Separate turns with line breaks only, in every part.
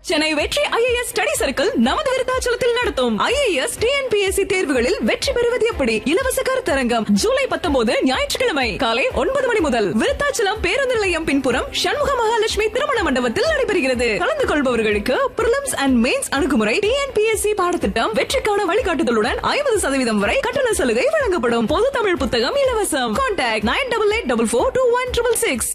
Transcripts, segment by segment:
சென்னை வெற்றி IAS study circle நமது விருத்தாச்சலத்தில் நடத்தும் ஐஏஎஸ் டிஎன்பிஎஸ்சி தேர்வுகளில் வெற்றி பெறுவது எப்படி இலவச கருத்தரங்கம் ஜூலை பத்தொன்பது ஞாயிற்றுக்கிழமை காலை ஒன்பது மணி முதல் விருத்தாச்சலம் பேருந்து நிலையம் பின்புறம் சண்முக மகாலட்சுமி திருமண மண்டபத்தில் நடைபெறுகிறது கலந்து கொள்பவர்களுக்கு பிரிலிம்ஸ் அண்ட் மெயின்ஸ் அணுகுமுறை டிஎன்பிஎஸ்சி பாடத்திட்டம் வெற்றிக்கான வழிகாட்டுதலுடன் ஐம்பது சதவீதம் வரை கட்டண சலுகை வழங்கப்படும் பொது தமிழ் புத்தகம் இலவசம் contact nine double eight double four two one triple six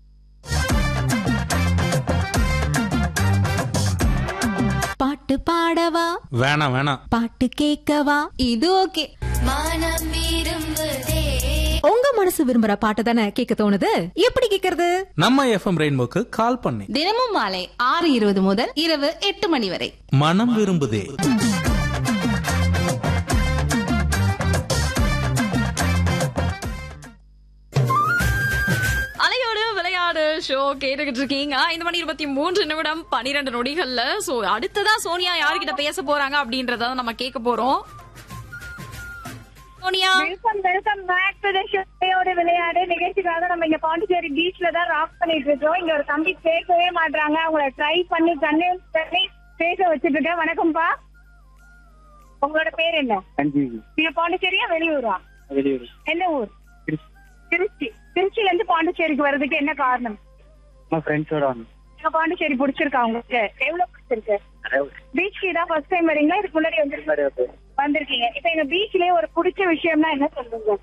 பாட்டு பாடவா
வேணாம் வேணாம்
பாட்டு கேட்கவா இது ஓகே
மனம் விரும்புதே
உங்க மனசு விரும்புற பாட்டு தானே கேட்க தோணுது எப்படி கேக்குறது
நம்ம எஃப்எம் ரெயின்போக்கு கால் பண்ணி
தினமும் மாலை ஆறு இருபது முதல் இரவு எட்டு மணி வரை
மனம் விரும்புதே
அலையோடு விளையாடு ஷோ கேட்டுக்கிட்டு இருக்கீங்க ஐந்து மணி இருபத்தி மூன்று நிமிடம் பனிரெண்டு நொடிகள்ல சோ அடுத்ததா சோனியா யார்கிட்ட பேச போறாங்க அப்படின்றத நம்ம கேட்க போறோம் Sonia
welcome welcome back to the ஷோயோட விளையாடு நிகழ்ச்சிக்காக நம்ம இங்க பாண்டிச்சேரி பீச்ல தான் ராக் பண்ணிட்டு இருக்கோம் இங்க ஒரு தம்பி பேசவே மாட்றாங்க அவங்கள ட்ரை பண்ணி கண்ணு பண்ணி பேச வச்சிட்டு இருக்கேன் வணக்கம்ப்பா உங்களோட பேர் என்ன
சஞ்சீவி
நீங்க பாண்டிச்சேரியா வெளியூரா
வெளியூர்
என்ன ஊர்
திருச்சி.
திருச்சி திருச்சில இருந்து பாண்டிச்சேரிக்கு வர்றதுக்கு என்ன காரணம்
நம்ம ஃப்ரெண்ட்ஸோட வந்தோம்
எங்க பாண்டிச்சேரி பிடிச்சிருக்கா உங்களுக்கு எவ்வளவு பிடிச்சிருக்கு பீச்சுக்கு இதான் ஃபர்ஸ்ட் டைம் வரீங்களா இதுக்கு முன்னாடி வந்து வந்திருக்கீங்க இப்ப எங்க பீச்லயே ஒரு பிடிச்ச விஷயம்னா என்ன சொல்லுங்க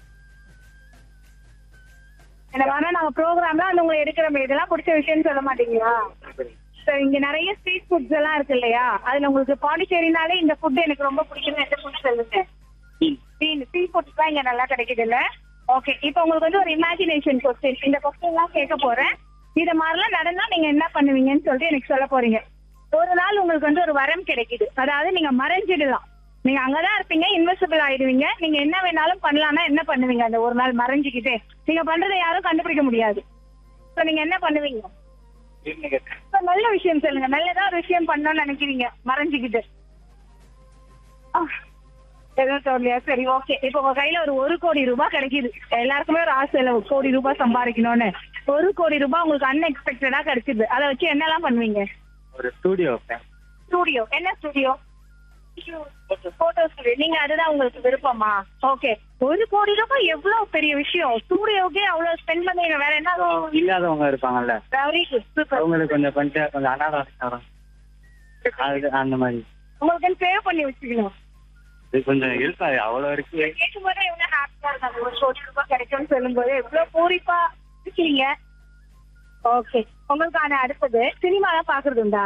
எனக்கு ஆனா நாங்க ப்ரோக்ராம்ல அந்த உங்களை எடுக்கிறோம் இதெல்லாம் பிடிச்ச விஷயம்னு சொல்ல மாட்டீங்களா So, இங்க நிறைய ஸ்ட்ரீட் ஃபுட்ஸ் எல்லாம் இருக்கு இல்லையா அதுல உங்களுக்கு பாண்டிச்சேரினாலே இந்த ஃபுட் எனக்கு ரொம்ப பிடிக்கும் எந்த ஃபுட் சொல்லுங்க மீன் சீ ஃபுட்ஸ் தான் இங்க நல்லா கிடைக்குது இல்ல ஓகே இப்போ உங்களுக்கு வந்து ஒரு இமேஜினேஷன் கொஸ்டின் இந்த கொஸ்டின் எல்லாம் கேட்க போறேன் இத மாதிரிலாம் நடந்தா நீங்க என்ன பண்ணுவீங்கன்னு சொல்லிட்டு எனக்கு சொல்ல போறீங்க ஒரு நாள் உங்களுக்கு வந்து ஒரு வரம் கிடைக்குது அதாவது நீங்க மறைஞ்சிடலாம் நீங்க அங்கதான் இருப்பீங்க இன்வெசிபிள் ஆயிடுவீங்க நீங்க என்ன வேணாலும் பண்ணலாம்னா என்ன பண்ணுவீங்க அந்த ஒரு நாள் மறைஞ்சுக்கிட்டு நீங்க பண்றதை யாரும் கண்டுபிடிக்க முடியாது சோ நீங்க என்ன பண்ணுவீங்க இப்ப நல்ல விஷயம் சொல்லுங்க நல்லதா ஒரு விஷயம் பண்ணணும்னு நினைக்கிறீங்க மறைஞ்சுக்கிட்டு ஆஹ், எதுவும் தோணலையா சரி ஓகே இப்ப உங்க கையில ஒரு ஒரு கோடி ரூபாய் கிடைக்குது எல்லாருக்குமே ஒரு ஆசை இல்ல ஒரு கோடி ரூபாய் சம்பாதிக்கணும்னு ஒரு கோடி ரூபாய் உங்களுக்கு அன்எக்ஸ்பெக்டடா கிடைக்குது அதை வச்சு என்னெல்லாம் பண்ணுவீங்க
ஒரு ஸ்டூடியோ வைப்பேன்
ஸ்டூடியோ என்ன ஸ்டூடியோ போட்டோ ஸ்டுடியோ நீங்க அதுதான் உங்களுக்கு விருப்பமா ஓகே ஒரு கோடி ரூபாய் எவ்வளவு பெரிய விஷயம் ஸ்டூடியோக்கே அவ்வளவு ஸ்பெண்ட் பண்ணுவீங்க வேற என்ன
இல்லாதவங்க இருப்பாங்கல்ல
வெரி குட் சூப்பர்
அவங்களுக்கு கொஞ்சம் பண்ணிட்டு கொஞ்சம் அனாதாரம் அது அந்த மாதிரி
உங்களுக்கு சேவ் பண்ணி வச்சுக்கணும்
இது கொஞ்சம் இருக்காது அவ்வளோ இருக்கு
கேட்கும்போது எவ்வளவு ஹாப்பியா இருக்காங்க ஒரு கோடி ரூபாய் கிடைக்கும்னு சொல்லும்போது எவ்வளவு பூரிப்பா இருக்கீங்க ஓகே உங்களுக்கான அடுத்தது சினிமாலாம் பாக்குறது உண்டா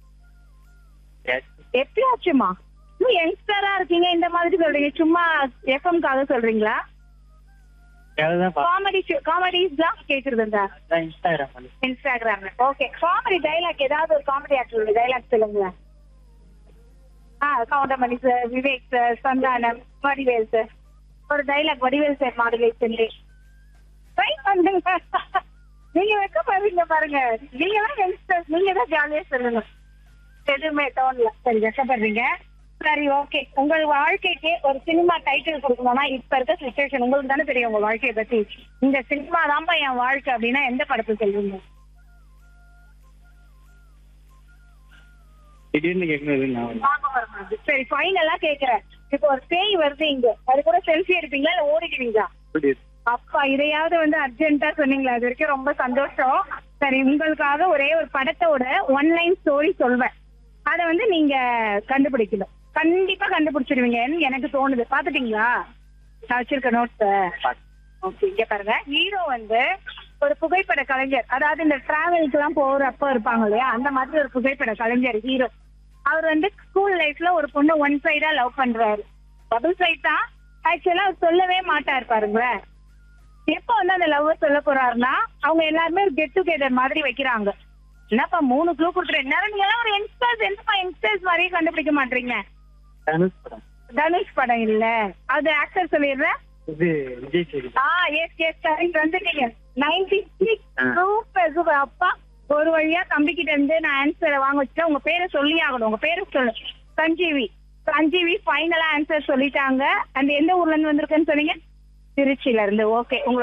எப்பயாச்சுமா இன்னும் யங்ஸ்டரா இருக்கீங்க இந்த மாதிரி சொல்றீங்க சும்மா எஃப்எம்காக சொல்றீங்களா
அதுதான்
காமெடி காமெடிஸ்லாம் கேக்குறது உண்டா
இன்ஸ்டாகிராம் பண்ணி
இன்ஸ்டாகிராம்ல ஓகே காமெடி டைலாக் ஏதாவது ஒரு காமெடி ஆக்டரோட டைலாக் சொல்லுங்க ஆ Goundamani sir Vivek sir Santhanam Vadivel sir ஒரு dialogue Vadivel sir modulation try பண்ணுங்க நீங்க வைக்க பாருங்க பாருங்க நீங்க தான் யங்ஸ்டர்ஸ் நீங்க தான் ஜாலியா சொல்லுங்க எதுவுமே தோணல சரி வெக்கப்படுறீங்க சரி ஓகே உங்கள் வாழ்க்கைக்கு ஒரு சினிமா டைட்டில் கொடுக்கணும்னா இப்ப இருக்க சுச்சுவேஷன் உங்களுக்கு தானே தெரியும் உங்க வாழ்க்கையை பத்தி இந்த சினிமா தான்ப்பா என் வாழ்க்கை அப்படின்னா எந்த படத்தை சொல்லுவீங்க
திடீர்னு கேட்கணும் ஞாபகம்
ஆமா, சரி ஃபைனலா கேக்குறேன் இப்போ ஒரு பேய் வருது இங்க அது கூட செல்ஃபி எடுப்பீங்களா இல்ல ஓடிடுவீங்களா
வருது.
அப்பா இதையாவது வந்து அர்ஜென்ட்டா சொன்னீங்களா அது வரைக்கும் ரொம்ப சந்தோஷம் சரி உங்களுக்காக ஒரே ஒரு படத்தோட ஒன் லைன் ஸ்டோரி சொல்வேன் அத வந்து நீங்க கண்டுபிடிக்கணும் கண்டிப்பா கண்டுபிடிச்சிருவீங்கன்னு எனக்கு தோணுது பாத்துட்டீங்களா நான் வச்சிருக்க நோட்ஸ் ஓகே இங்க பாருங்க ஹீரோ வந்து ஒரு புகைப்பட கலைஞர் அதாவது இந்த டிராவலுக்கு எல்லாம் போறப்ப இருப்பாங்க இல்லையா அந்த மாதிரி ஒரு புகைப்பட கலைஞர் ஹீரோ அவர் வந்து ஸ்கூல் லைஃப்ல ஒரு பொண்ணு ஒன் சைடா லவ் பண்றாரு டபுள் சைட் தான் ஆக்சுவலா அவர் சொல்லவே மாட்டாரு பாருங்களேன் எப்ப வந்து அந்த லவ் சொல்ல போறாருன்னா அவங்க எல்லாருமே ஒரு கெட் டுகெதர் மாதிரி வைக்கிறாங்க என்னப்பா மூணு க்ளூ கொடுக்குறேன் நேரம் நீங்க எல்லாம் ஒரு யங்ஸ்டர்ஸ் என்னப்பா யங்ஸ்டர்ஸ் மாதிரியே கண்டுபிடிக்க மாட்டீங்க
தனுஷ் படம்
தனுஷ் படம் இல்ல அது ஆக்டர் சொல்லிடுறேன்
இது விஜய் சேது
ஆ எஸ் எஸ் கரெக்ட் வந்துட்டீங்க நைன்டி சிக்ஸ்
ஆ.
சூப்பர் சூப்பர் அப்பா ஒரு வழியா தம்பி கிட்ட இருந்து நான் ஆன்சரை வாங்க வச்சுட்டேன் உங்க பேரை சொல்லி ஆகணும் உங்க பேரை சொல்லு சஞ்சீவி சஞ்சீவி ஃபைனலா ஆன்சர் சொல்லிட்டாங்க அந்த எந்த ஊர்ல இருந்து வந்திருக்குன்னு சொன்னீங்க திருச்சியில இருந்து ஓகே உங்களோட